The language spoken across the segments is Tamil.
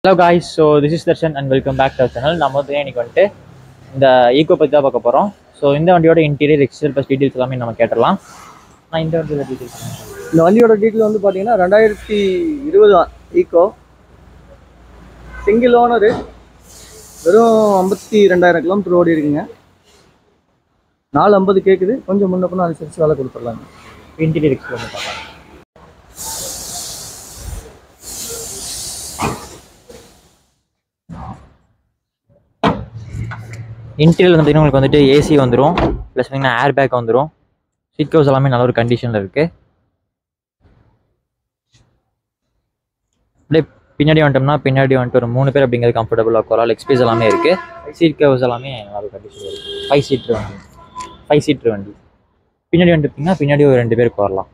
hello guys so this is Darshan and welcome back to channel நம்ம வந்து இன்னைக்கு வந்துட்டு இந்த ஈகோ பற்றி தான் பார்க்க போகிறோம் ஸோ இந்த வண்டியோட இன்டீரியர் எக்ஸ்டீரியர் ப்ளஸ் டீட்டெயில்ஸ் எல்லாமே நம்ம கேட்டுடலாம் நான் இந்த வண்டியோட டீட்டெயில்ஸ் இந்த வண்டியோட டீட்டெயில் வந்து பார்த்தீங்கன்னா ரெண்டாயிரத்தி இருபது ஈக்கோ சிங்கிள் ஓனரு வெறும் ஐம்பத்தி ரெண்டாயிரம் கிலோமீட்டர் ஓடி இருக்குங்க நாலு ஐம்பது கேட்குது கொஞ்சம் முன்ன பின்ன அனுசரித்து வேலை கொடுத்துடலாங்க இன்டீரியர் எக்ஸ்டீரியர் பார்க்கலாம் இன்டீரியர் வந்து உங்களுக்கு வந்துட்டு ஏசி வந்துடும் ப்ளஸ் பார்த்தீங்கன்னா ஏர் பேக் வந்துடும் சீட் கவர்ஸ் எல்லாமே நல்ல ஒரு கண்டிஷனில் இருக்குது அப்படியே பின்னாடி வந்துட்டோம்னா பின்னாடி வந்துட்டு ஒரு மூணு பேர் அப்படிங்கிறது கம்ஃபர்டபுளாக உட்காரலாம் லெக் ஸ்பேஸ் எல்லாமே இருக்குது சீட் கவர்ஸ் எல்லாமே நல்ல ஒரு கண்டிஷனில் இருக்குது ஃபைவ் சீட்ரு வண்டி ஃபைவ் சீட்ரு வண்டி பின்னாடி வந்துட்டீங்கன்னா பின்னாடி ஒரு ரெண்டு பேர் உட்காரலாம்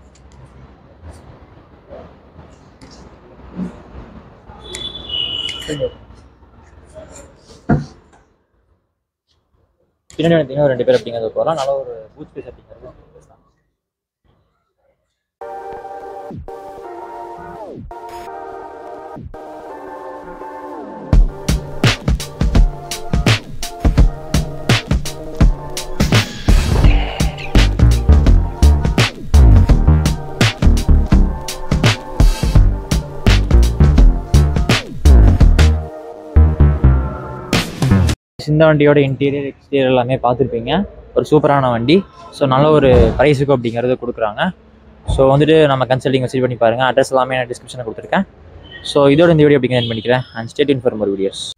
பின்னாடி வந்தீங்கன்னா ஒரு ரெண்டு பேர் அப்படிங்கிறது உட்காரலாம் நல்ல ஒரு பூத் ஸ்பேஸ் அப்படிங்கிறது இந்த வண்டியோட இன்டீரியர் எக்ஸ்டீரியர் எல்லாமே பார்த்துருப்பீங்க ஒரு சூப்பரான வண்டி ஸோ நல்ல ஒரு ப்ரைஸுக்கு அப்படிங்கிறது கொடுக்குறாங்க ஸோ வந்துட்டு நம்ம கன்சல்டிங் விசிட் பண்ணி பாருங்கள் அட்ரஸ் எல்லாமே நான் டிஸ்கிரிப்ஷனில் கொடுத்துருக்கேன் ஸோ இதோட இந்த வீடியோ அப்படிங்க பண்ணிக்கிறேன் அண்ட் ஸ்டேட் இன்ஃபார்மர் வீடியோஸ்